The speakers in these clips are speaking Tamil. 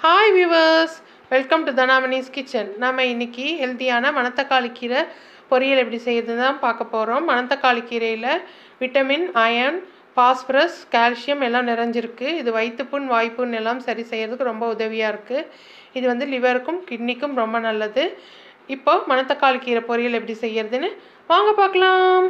hi viewers welcome to Dhanamani's kitchen நம்ம இன்னைக்கு ஹெல்த்தியான மணத்தக்காளி கீரை பொரியல் எப்படி செய்யறதுன்னு தான் பார்க்க போகிறோம் மணத்தக்காளி கீரையில் விட்டமின் அயன் பாஸ்பரஸ் கால்சியம் எல்லாம் நிறைஞ்சிருக்கு இது வயிற்றுப்புண் வாய்ப்புண் எல்லாம் சரி செய்யறதுக்கு ரொம்ப உதவியாக இருக்குது இது வந்து லிவருக்கும் கிட்னிக்கும் ரொம்ப நல்லது இப்போ மணத்தக்காளி கீரை பொரியல் எப்படி செய்யறதுன்னு வாங்க பார்க்கலாம்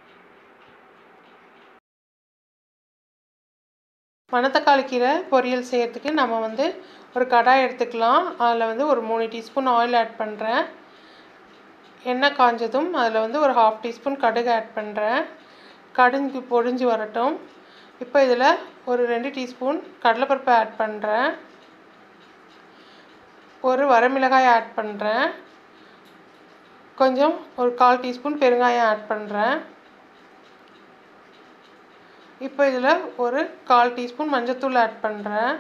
மணத்தக்காளி கீரை பொரியல் செய்யறதுக்கு நம்ம வந்து ஒரு கடாய் எடுத்துக்கலாம் அதில் வந்து ஒரு மூணு டீஸ்பூன் ஆயில் ஆட் பண்ணுறேன் எண்ணெய் காஞ்சதும் அதில் வந்து ஒரு ஹாஃப் டீஸ்பூன் கடுகு ஆட் பண்ணுறேன் கடுகு பொடிஞ்சு வரட்டும் இப்போ இதில் ஒரு ரெண்டு டீஸ்பூன் கடலைப்பருப்பு ஆட் பண்ணுறேன் ஒரு வரமிளகாய் ஆட் பண்ணுறேன் கொஞ்சம் ஒரு கால் டீஸ்பூன் பெருங்காயம் ஆட் பண்ணுறேன் இப்போ இதில் ஒரு கால் டீஸ்பூன் மஞ்சத்தூள் ஆட் பண்ணுறேன்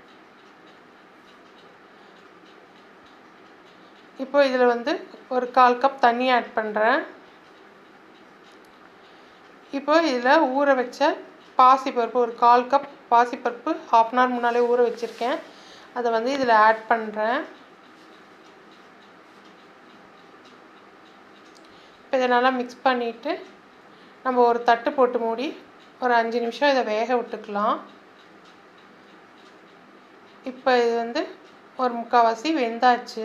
இப்போ இதில் வந்து ஒரு கால் கப் தண்ணி ஆட் பண்ணுறேன் இப்போ இதில் ஊற வச்ச பாசிப்பருப்பு ஒரு கால் கப் பாசிப்பருப்பு ஹாஃப் அன் ஹவர் முன்னாலே ஊற வச்சுருக்கேன் அதை வந்து இதில் ஆட் பண்ணுறேன் இப்போ இதை நல்லா மிக்ஸ் பண்ணிவிட்டு நம்ம ஒரு தட்டு போட்டு மூடி ஒரு அஞ்சு நிமிஷம் இதை வேக விட்டுக்கலாம் இப்போ இது வந்து ஒரு முக்கால்வாசி வெந்தாச்சு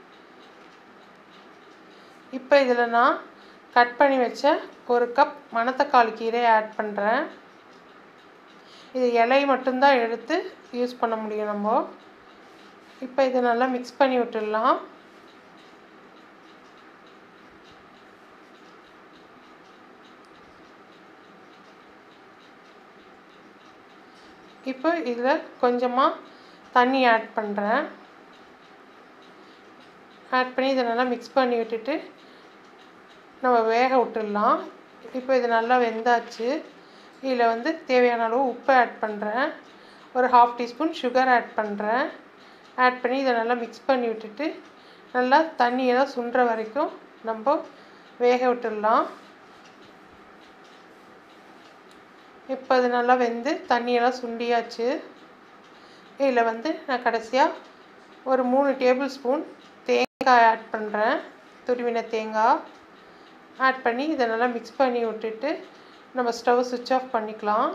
இப்போ இதில் நான் கட் பண்ணி வச்ச ஒரு கப் மணத்தக்காளி கீரை ஆட் பண்ணுறேன் இது இலை மட்டும்தான் எடுத்து யூஸ் பண்ண முடியும் நம்ம இப்போ இதை நல்லா மிக்ஸ் பண்ணி விட்டுடலாம் இப்போ இதில் கொஞ்சமாக தண்ணி ஆட் பண்ணுறேன் ஆட் பண்ணி இதை நல்லா மிக்ஸ் பண்ணி விட்டுட்டு நம்ம வேக விட்டுடலாம் இப்போ இது நல்லா வெந்தாச்சு இதில் வந்து தேவையான அளவு உப்பு ஆட் பண்ணுறேன் ஒரு ஹாஃப் டீஸ்பூன் சுகர் ஆட் பண்ணுறேன் ஆட் பண்ணி இதை நல்லா மிக்ஸ் பண்ணி விட்டுட்டு நல்லா தண்ணியெல்லாம் சுண்டுற வரைக்கும் நம்ம வேக விட்டுடலாம் இப்போ அது நல்லா வெந்து தண்ணியெல்லாம் சுண்டியாச்சு இதில் வந்து நான் கடைசியாக ஒரு மூணு டேபிள் ஸ்பூன் தேங்காய் ஆட் பண்ணுறேன் துருவின தேங்காய் ஆட் பண்ணி இதை நல்லா மிக்ஸ் பண்ணி விட்டுட்டு நம்ம ஸ்டவ் சுவிட்ச் ஆஃப் பண்ணிக்கலாம்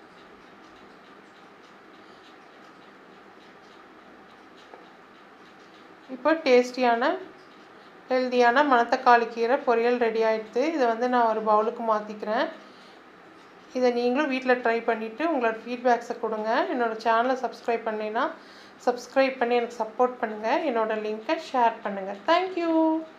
இப்போ டேஸ்டியான ஹெல்த்தியான மணத்தக்காளி கீரை பொரியல் ரெடி ஆகிடுது இதை வந்து நான் ஒரு பவுலுக்கு மாற்றிக்கிறேன் இதை நீங்களும் வீட்டில் ட்ரை பண்ணிவிட்டு உங்களோட ஃபீட்பேக்ஸை கொடுங்க என்னோடய சேனலை சப்ஸ்கிரைப் பண்ணினா சப்ஸ்கிரைப் பண்ணி எனக்கு சப்போர்ட் பண்ணுங்கள் என்னோடய லிங்க்கை ஷேர் பண்ணுங்கள் தேங்க்யூ